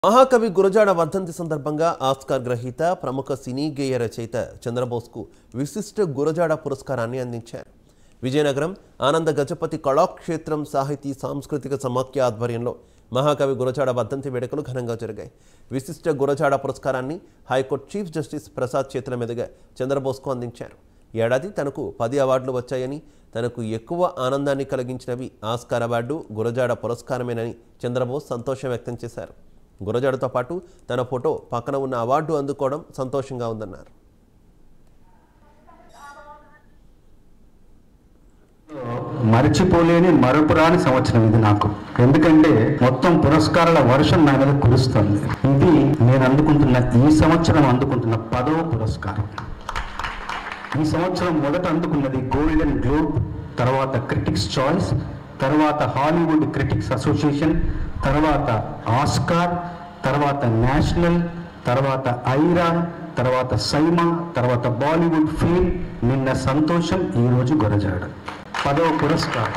మహాకవి గురజాడ వర్ధంతి సందర్భంగా ఆస్కార్ గ్రహీత ప్రముఖ సినీ గేయ రచయిత చంద్రబోస్కు విశిష్ట గురజాడ పురస్కారాన్ని అందించారు విజయనగరం ఆనంద గజపతి కళాక్షేత్రం సాహితీ సాంస్కృతిక సమాఖ్య ఆధ్వర్యంలో మహాకవి గురజాడ వర్ధంతి వేడుకలు ఘనంగా జరిగాయి విశిష్ట గురజాడ పురస్కారాన్ని హైకోర్టు చీఫ్ జస్టిస్ ప్రసాద్ చేతుల మీదుగా చంద్రబోస్కు అందించారు ఏడాది తనకు పది అవార్డులు వచ్చాయని తనకు ఎక్కువ ఆనందాన్ని కలిగించినవి ఆస్కార్ అవార్డు గురజాడ పురస్కారమేనని చంద్రబోస్ సంతోషం వ్యక్తం చేశారు గురజాడతో పాటు తన ఫోటో పక్కన ఉన్న అవార్డు అందుకోవడం సంతోషంగా ఉందన్నారు మరిచిపోలేని మరపురాని సంవత్సరం ఇది నాకు ఎందుకంటే మొత్తం పురస్కారాల వర్షం నా మీద కురుస్తుంది ఇది నేను అందుకుంటున్న ఈ సంవత్సరం అందుకుంటున్న పదవ పురస్కారం ఈ సంవత్సరం మొదట అందుకున్నది గోల్డెన్ గ్లోబ్ తర్వాత క్రిటిక్స్ చాయిస్ తర్వాత హాలీవుడ్ క్రిటిక్స్ అసోసియేషన్ తర్వాత ఆస్కార్ తర్వాత నేషనల్ తర్వాత ఐరా తర్వాత సైమా తర్వాత బాలీవుడ్ ఫిల్మ్ నిన్న సంతోషం ఈరోజు గొరజాడ పదవ పురస్కారం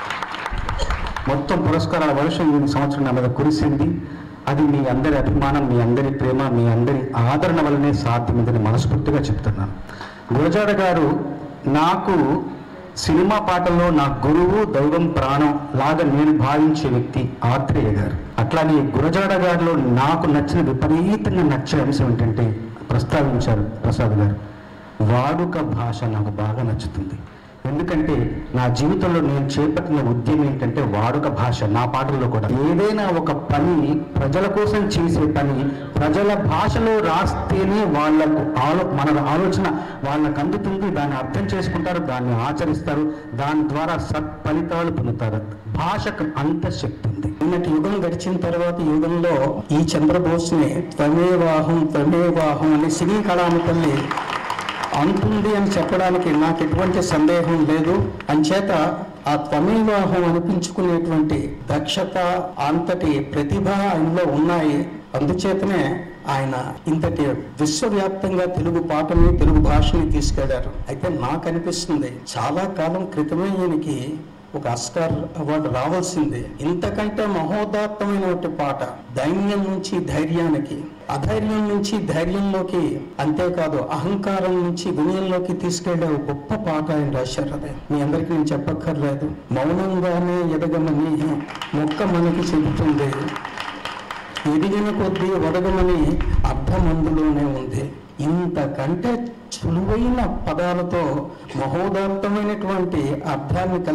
మొత్తం పురస్కారాల వర్షం ఈ సంవత్సరం నా మీద కురిసింది అది మీ అందరి అభిమానం మీ అందరి ప్రేమ మీ అందరి ఆదరణ వల్లనే సాధ్యమైందని మనస్ఫూర్తిగా చెప్తున్నాను గురజాడ గారు నాకు సినిమా పాటల్లో నా గురువు దైవం ప్రాణం లాగా నేను భావించే వ్యక్తి ఆత్రేయ గారు అట్లానే గురజాడ గారిలో నాకు నచ్చిన విపరీతంగా నచ్చే అంశం ఏంటంటే ప్రస్తావించారు ప్రసాద్ గారు వాడుక భాష నాకు బాగా నచ్చుతుంది ఎందుకంటే నా జీవితంలో నేను చేపట్టిన ఉద్యమం ఏంటంటే వాడుక భాష నా పాటల్లో కూడా ఏదైనా ఒక పని ప్రజల కోసం చేసే పని ప్రజల భాషలో రాస్తేనే వాళ్ళకు ఆలో మన ఆలోచన వాళ్ళకు అందుతుంది దాన్ని అర్థం చేసుకుంటారు దాన్ని ఆచరిస్తారు దాని ద్వారా సత్ఫలితాలు పొందుతారు భాషకు అంత శక్తి ఉంది నిన్నటి యుగం గడిచిన తర్వాత ఈ యుగంలో ఈ చంద్రబోస్ని త్వమేవాహం త్వమేవాహం అనే సినీ కళానిపల్లి అంటుంది అని చెప్పడానికి నాకు ఎటువంటి సందేహం లేదు అంచేత ఆ త్వమేవాహం అనిపించుకునేటువంటి దక్షత అంతటి ప్రతిభ ఆయనలో ఉన్నాయి అందుచేతనే ఆయన ఇంతటి విశ్వవ్యాప్తంగా తెలుగు పాటని తెలుగు భాషని తీసుకెళ్లారు అయితే నాకు అనిపిస్తుంది చాలా కాలం క్రితమే ఈయనకి ఒక ఆస్కార్ అవార్డు రావాల్సిందే ఇంతకంటే మహోదాత్తమైనటువంటి పాట దైన్యం నుంచి ధైర్యానికి అధైర్యం నుంచి ధైర్యంలోకి అంతేకాదు అహంకారం నుంచి వినయంలోకి తీసుకెళ్లే ఒక గొప్ప పాట ఆయన రాశారు అదే మీ అందరికీ నేను చెప్పక్కర్లేదు మౌనంగానే ఎదగమని మొక్క మనకి చెబుతుంది ఎదిగిన కొద్దీ ఒదగమని అర్థం అందులోనే ఉంది ఇంతకంటే సులువైన పదాలతో మహోదాత్తమైనటువంటి అర్థాన్ని కలిగి